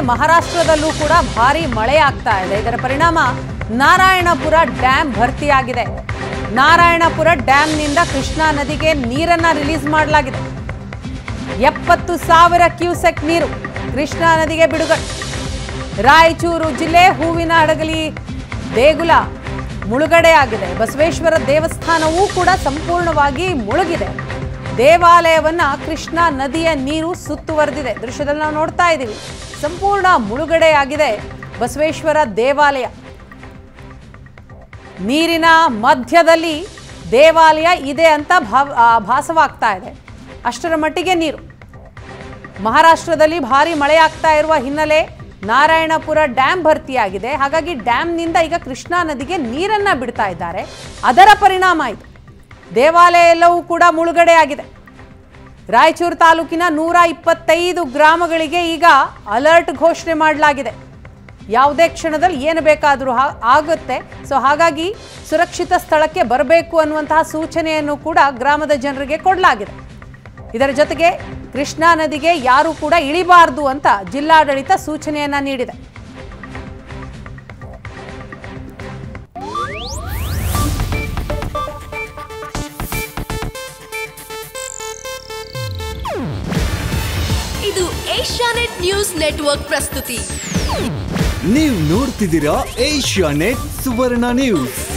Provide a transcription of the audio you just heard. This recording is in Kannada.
ಮಹಾರಾಷ್ಟ್ರದಲ್ಲೂ ಕೂಡ ಭಾರಿ ಮಳೆ ಆಗ್ತಾ ಇದೆ ಇದರ ಪರಿಣಾಮ ನಾರಾಯಣಪುರ ಡ್ಯಾಮ್ ಭರ್ತಿಯಾಗಿದೆ ನಾರಾಯಣಪುರ ಡ್ಯಾಮ್ನಿಂದ ಕೃಷ್ಣಾ ನದಿಗೆ ನೀರನ್ನ ರಿಲೀಸ್ ಮಾಡಲಾಗಿದೆ ಎಪ್ಪತ್ತು ಸಾವಿರ ಕ್ಯೂಸೆಕ್ ನೀರು ಕೃಷ್ಣಾ ನದಿಗೆ ಬಿಡುಗಡೆ ರಾಯಚೂರು ಜಿಲ್ಲೆ ಹೂವಿನ ಹಡಗಲಿ ದೇಗುಲ ಮುಳುಗಡೆಯಾಗಿದೆ ಬಸವೇಶ್ವರ ದೇವಸ್ಥಾನವೂ ಕೂಡ ಸಂಪೂರ್ಣವಾಗಿ ಮುಳುಗಿದೆ ದೇವಾಲಯವನ್ನ ಕೃಷ್ಣಾ ನದಿಯ ನೀರು ಸುತ್ತುವರೆದಿದೆ ದೃಶ್ಯದಲ್ಲಿ ನಾವು ನೋಡ್ತಾ ಇದ್ದೀವಿ ಸಂಪೂರ್ಣ ಮುಳುಗಡೆಯಾಗಿದೆ ಬಸವೇಶ್ವರ ದೇವಾಲಯ ನೀರಿನ ಮಧ್ಯದಲ್ಲಿ ದೇವಾಲಯ ಇದೆ ಅಂತ ಭಾವ ಆ, ಭಾಸವಾಗ್ತಾ ಇದೆ ಅಷ್ಟರ ಮಟ್ಟಿಗೆ ನೀರು ಮಹಾರಾಷ್ಟ್ರದಲ್ಲಿ ಭಾರಿ ಮಳೆ ಆಗ್ತಾ ಇರುವ ಹಿನ್ನೆಲೆ ನಾರಾಯಣಪುರ ಡ್ಯಾಮ್ ಭರ್ತಿಯಾಗಿದೆ ಹಾಗಾಗಿ ಡ್ಯಾಮ್ನಿಂದ ಈಗ ಕೃಷ್ಣಾ ನದಿಗೆ ನೀರನ್ನ ಬಿಡ್ತಾ ಇದ್ದಾರೆ ಅದರ ಪರಿಣಾಮ ಇದು ದೇವಾಲಯ ಎಲ್ಲವೂ ಕೂಡ ಮುಳುಗಡೆಯಾಗಿದೆ ರಾಯಚೂರು ತಾಲೂಕಿನ ನೂರ ಇಪ್ಪತ್ತೈದು ಗ್ರಾಮಗಳಿಗೆ ಈಗ ಅಲರ್ಟ್ ಘೋಷಣೆ ಮಾಡಲಾಗಿದೆ ಯಾವುದೇ ಕ್ಷಣದಲ್ಲಿ ಏನು ಬೇಕಾದರೂ ಹಾ- ಆಗುತ್ತೆ ಸೊ ಹಾಗಾಗಿ ಸುರಕ್ಷಿತ ಸ್ಥಳಕ್ಕೆ ಬರಬೇಕು ಅನ್ನುವಂತಹ ಸೂಚನೆಯನ್ನು ಕೂಡ ಗ್ರಾಮದ ಜನರಿಗೆ ಕೊಡಲಾಗಿದೆ ಇದರ ಜೊತೆಗೆ ಕೃಷ್ಣಾ ನದಿಗೆ ಯಾರೂ ಕೂಡ ಇಳಿಬಾರದು ಅಂತ ಜಿಲ್ಲಾಡಳಿತ ಸೂಚನೆಯನ್ನ ನೀಡಿದೆ ಇದು ಏಷ್ಯಾನೆಟ್ ನ್ಯೂಸ್ ನೆಟ್ವರ್ಕ್ ಪ್ರಸ್ತುತಿ ನೀವು ನೋಡ್ತಿದ್ದೀರಾ ಏಷ್ಯಾ ನೆಟ್ ಸುವರ್ಣ ನ್ಯೂಸ್